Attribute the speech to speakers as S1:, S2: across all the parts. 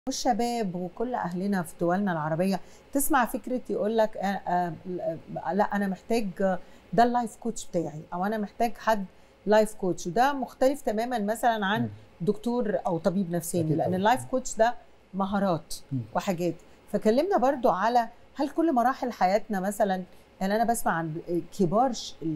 S1: والشباب وكل اهلنا في دولنا العربيه تسمع فكره يقول لك آه، آه، لا انا محتاج ده اللايف كوتش بتاعي او انا محتاج حد لايف كوتش وده مختلف تماما مثلا عن
S2: مم.
S1: دكتور او طبيب نفساني
S2: أكيد
S1: لان
S2: طبعاً.
S1: اللايف كوتش ده مهارات
S2: مم.
S1: وحاجات فكلمنا برضو على هل كل مراحل حياتنا مثلا يعني انا بسمع عن كبار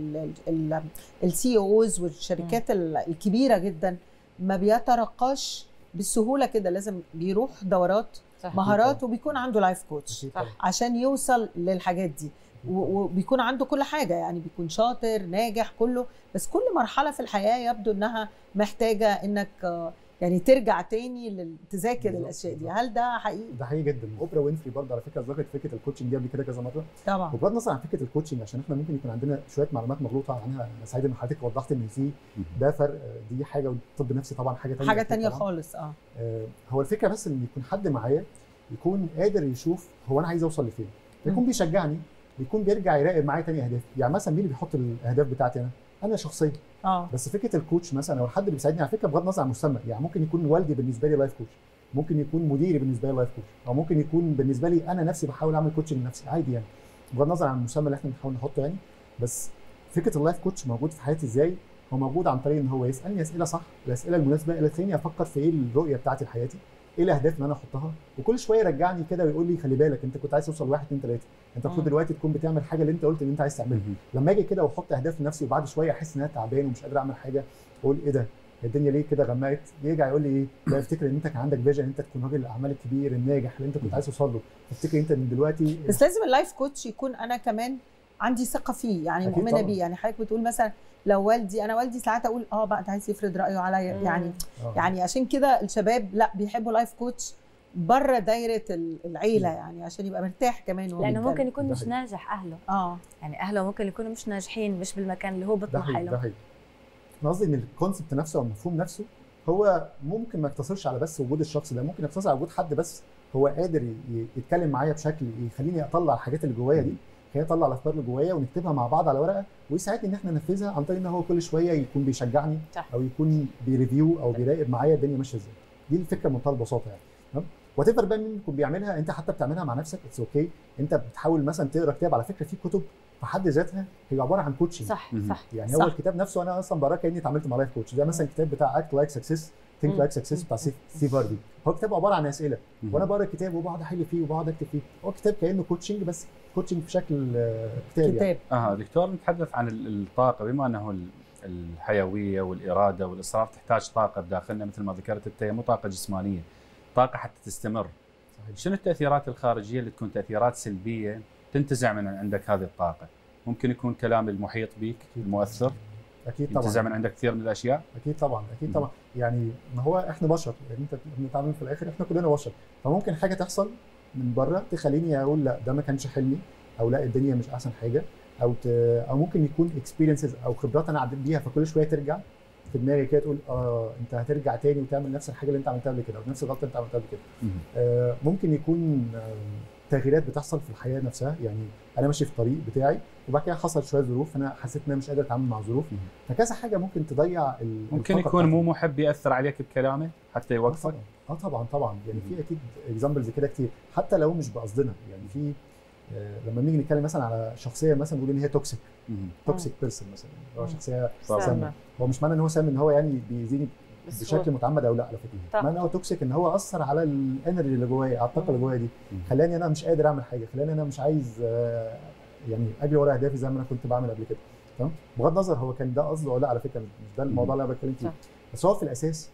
S1: السي اوز والشركات ال- الكبيره جدا ما بيترقاش بالسهوله كده لازم بيروح دورات
S3: صح
S1: مهارات وبيكون عنده لايف كوتش
S2: أكيد
S3: صح.
S2: طبعاً.
S1: عشان يوصل للحاجات دي و- وبيكون عنده كل حاجه يعني بيكون شاطر ناجح كله بس كل مرحله في الحياه يبدو انها محتاجه انك آه، يعني ترجع تاني لل- تذاكر
S2: بالظبط،
S1: الاشياء دي
S2: بالظبط.
S1: هل ده حقيقي
S2: ده حقيقي جدا اوبرا وينفري برضه على فكره ذكرت فكره الكوتشنج دي قبل كده كذا مره
S1: طبعا
S2: وبغض النظر عن فكره الكوتشنج عشان احنا ممكن يكون عندنا شويه معلومات مغلوطه عنها انا سعيد ان حضرتك وضحت ان في ده فرق دي حاجه والطب النفسي طبعا حاجه ثانيه
S1: حاجه تانية خالص اه
S2: آه، هو الفكره بس ان يكون حد معايا يكون قادر يشوف هو انا عايز اوصل لفين يكون
S1: مم.
S2: بيشجعني يكون بيرجع يراقب معايا تاني اهداف يعني مثلا مين اللي بيحط الاهداف بتاعتي انا انا شخصيا
S1: اه
S2: بس فكره الكوتش مثلا او الحد اللي بيساعدني على فكره بغض النظر عن المسمى يعني ممكن يكون والدي بالنسبه لي لايف كوتش ممكن يكون مديري بالنسبه لي لايف كوتش او ممكن يكون بالنسبه لي انا نفسي بحاول اعمل كوتشنج لنفسي عادي يعني بغض النظر عن المسمى اللي احنا بنحاول نحطه يعني بس فكره اللايف كوتش موجود في حياتي ازاي هو موجود عن طريق ان هو يسالني اسئله صح الاسئله المناسبه اللي تخليني افكر في ايه الرؤيه بتاعتي لحياتي ايه الاهداف اللي انا احطها وكل شويه يرجعني كده ويقول لي خلي بالك انت كنت عايز توصل لواحد اتنين تلاته انت المفروض
S1: مم.
S2: دلوقتي تكون بتعمل حاجه اللي انت قلت ان انت عايز تعملها لما اجي كده واحط اهداف لنفسي وبعد شويه احس ان انا تعبان ومش قادر اعمل حاجه اقول ايه ده الدنيا ليه كده غمقت يرجع يقول لي ايه لا افتكر ان انت كان عندك فيجن انت تكون راجل الاعمال الكبير الناجح اللي انت كنت عايز توصل له افتكر انت من دلوقتي
S1: بس لازم اللايف كوتش يكون انا كمان عندي ثقه فيه يعني
S2: أكيد
S1: مؤمنه
S2: طبعاً.
S1: بيه يعني حضرتك بتقول مثلا لو والدي انا والدي ساعات اقول اه بقى ده عايز يفرض رايه عليا
S3: مم.
S1: يعني
S2: آه.
S1: يعني عشان كده الشباب لا بيحبوا لايف كوتش بره دايره ال- العيله
S2: مم.
S1: يعني عشان يبقى مرتاح كمان وهو
S3: لانه
S1: بيتكلم.
S3: ممكن يكون
S2: ده
S3: مش
S2: حقيقي.
S3: ناجح اهله
S1: اه
S3: يعني اهله ممكن يكونوا مش ناجحين مش بالمكان اللي هو
S2: ده
S3: بيطمح
S2: حقيقي ده
S3: له
S2: حقيقي انا قصدي ان الكونسبت نفسه او المفهوم نفسه هو ممكن ما يقتصرش على بس وجود الشخص ده ممكن يقتصر على وجود حد بس هو قادر ي- يتكلم معايا بشكل يخليني اطلع الحاجات اللي جوايا دي خليني اطلع الافكار اللي جوايا ونكتبها مع بعض على ورقه ويساعدني ان احنا ننفذها عن طريق ان هو كل شويه يكون بيشجعني
S3: صح.
S2: او يكون بيريفيو او بيراقب معايا الدنيا ماشيه ازاي دي الفكره بمنتهى البساطه يعني تمام وات ايفر بقى مين يكون بيعملها انت حتى بتعملها مع نفسك اتس اوكي okay. انت بتحاول مثلا تقرا كتاب على فكره في كتب في حد ذاتها هي عباره عن كوتشنج
S3: صح
S4: مهم.
S3: صح
S2: يعني
S1: صح.
S2: هو الكتاب نفسه انا اصلا بقراه كاني اتعاملت مع لايف كوتش زي مثلا الكتاب بتاع اكت لايك سكسس ثينك
S3: مم.
S2: لايك سكسس بتاع ستيف ستيف هارفي هو كتاب عباره عن اسئله
S4: مهم.
S2: وانا بقرا الكتاب وبقعد احل فيه وبقعد اكتب فيه هو كتاب كانه كوتشنج بس كوتشنج في شكل آه، كتاب يعني
S1: كتاب
S4: اه دكتور نتحدث عن ال- الطاقه بما انه ال- الحيويه والاراده والاصرار تحتاج طاقه بداخلنا مثل ما ذكرت انت هي مو طاقه جسمانيه طاقه حتى تستمر
S2: صحيح.
S4: شنو التاثيرات الخارجيه اللي تكون تاثيرات سلبيه تنتزع من عندك هذه الطاقه ممكن يكون كلام المحيط بك المؤثر
S2: اكيد
S4: ينتزع
S2: طبعا
S4: من عندك كثير من الاشياء
S2: اكيد طبعا اكيد
S4: مم.
S2: طبعا يعني ما هو احنا بشر يعني انت بنتعامل في الاخر احنا كلنا بشر فممكن حاجه تحصل من بره تخليني اقول لا ده ما كانش حلمي او لا الدنيا مش احسن حاجه او ت... او ممكن يكون اكسبيرينسز او خبرات انا عديت بيها فكل شويه ترجع في دماغي كده تقول اه انت هترجع تاني وتعمل نفس الحاجه اللي انت عملتها قبل كده او نفس الغلطه اللي انت عملتها قبل كده
S4: مهم.
S2: آه، ممكن يكون آه، تغييرات بتحصل في الحياه نفسها يعني انا ماشي في الطريق بتاعي وبعد كده حصل شويه ظروف انا حسيت ان انا مش قادر اتعامل مع الظروف
S4: مم.
S2: فكذا حاجه ممكن تضيع ال-
S4: ممكن
S2: الطاقة
S4: يكون مو
S2: بتاعتي.
S4: محب ياثر عليك بكلامه حتى
S2: اه
S4: يوقفك
S2: طبعا اه طبعا طبعا يعني
S4: مم.
S2: في اكيد اكزامبلز كده كتير حتى لو مش بقصدنا يعني في آه، لما بنيجي نتكلم مثلا على شخصيه مثلا نقول ان هي توكسيك
S4: مهم.
S2: توكسيك بيرسون مثلا هو
S1: مم.
S2: شخصيه
S4: طبعاً.
S2: سامه هو مش معنى ان هو سام ان هو يعني بيأذيني
S3: بس
S2: بشكل
S3: هو-
S2: متعمد او لا على فكره
S3: طبعاً.
S2: معنى ان هو توكسيك ان هو اثر على الانرجي اللي جوايا على الطاقه اللي جوايا دي
S4: مم.
S2: خلاني انا مش قادر اعمل حاجه خلاني انا مش عايز آه، يعني اجري ورا اهدافي زي ما انا كنت بعمل قبل كده تمام بغض النظر هو كان ده قصده ولا لا على فكره مش ده الموضوع اللي انا بتكلم فيه
S3: صح.
S2: بس هو في الاساس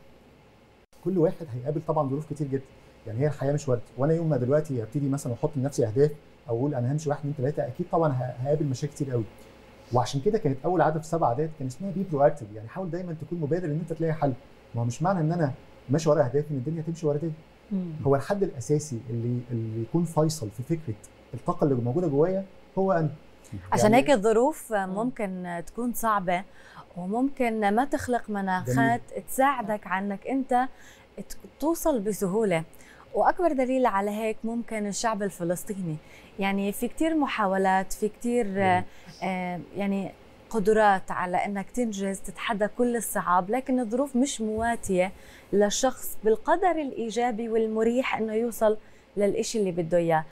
S2: كل واحد هيقابل طبعا ظروف كتير جدا يعني هي الحياه مش ورد وانا يوم ما دلوقتي ابتدي مثلا احط لنفسي اهداف او اقول انا همشي واحد اثنين ثلاثه اكيد طبعا ه- هقابل مشاكل كتير قوي وعشان كده كانت اول عاده في سبع عادات كان اسمها بي برو اكتف يعني حاول دايما تكون مبادر ان انت تلاقي حل ما هو مش معنى ان انا ماشي ورا اهدافي ان الدنيا تمشي ورا اهدافي
S1: مم.
S2: هو الحد الاساسي اللي اللي يكون فيصل في فكره الطاقه اللي موجوده جوايا هو انا
S3: عشان
S2: يعني-
S3: هيك الظروف ممكن تكون صعبة وممكن ما تخلق مناخات تساعدك على انك انت ت- توصل بسهولة واكبر دليل على هيك ممكن الشعب الفلسطيني يعني في كتير محاولات في كتير آه، آه، يعني القدرات على انك تنجز تتحدى كل الصعاب لكن الظروف مش مواتيه للشخص بالقدر الايجابي والمريح انه يوصل للإشي اللي بده اياه